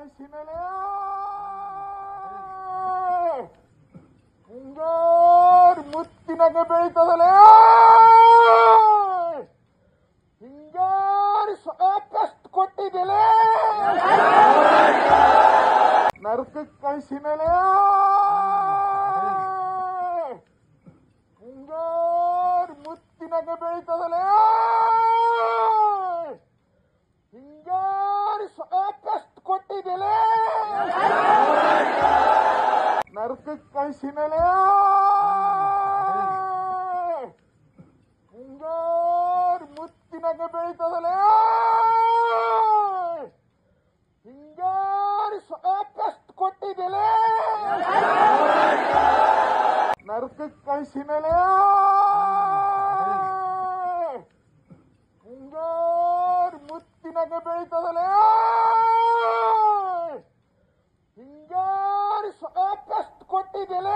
ಕಳಿಸಿ ಮೇಲೆ ಹಿಂಗಾರು ಮುತ್ತಿನಾಗ ಬೆಳೀತದಲೇ ಹಿಂಗಾರು ಸಾಕಷ್ಟು ಕೊಟ್ಟಿದ್ದಲೇ ನರಕಕ್ಕೆ ಕಳಿಸಿ ಮೇಲೆ ಹಿಂಗಾರು ಮುತ್ತಿನಾಗ ಬೆಳೀತದಲೇ ಹಿಂಗಾರು ಸಾಕಷ್ಟು ಕೊಟ್ಟಿದ್ದಲೇ ನರಕಕ್ಕೆ ಕಳಿಸಿ ಮೇಲೆ ಹಿಂಗಾರು ಮುತ್ತಿನಾಗ ಬೆಳೀತದಲೇ ಹಿಂಗಾರು ಸಾಕಷ್ಟು ಕೊಟ್ಟಿದ್ದಲೇ ನರಕಕ್ಕೆ ಕಳಿಸಿ ಮೇಲೆ ಹಿಂಗಾರು ಮುತ್ತಿನಾಗ ಬೆಳೀತದಲೇ ಹಿಂಗಾರು ಸಾಕಷ್ಟು ಕೊಟ್ಟಿದ್ದಲೇ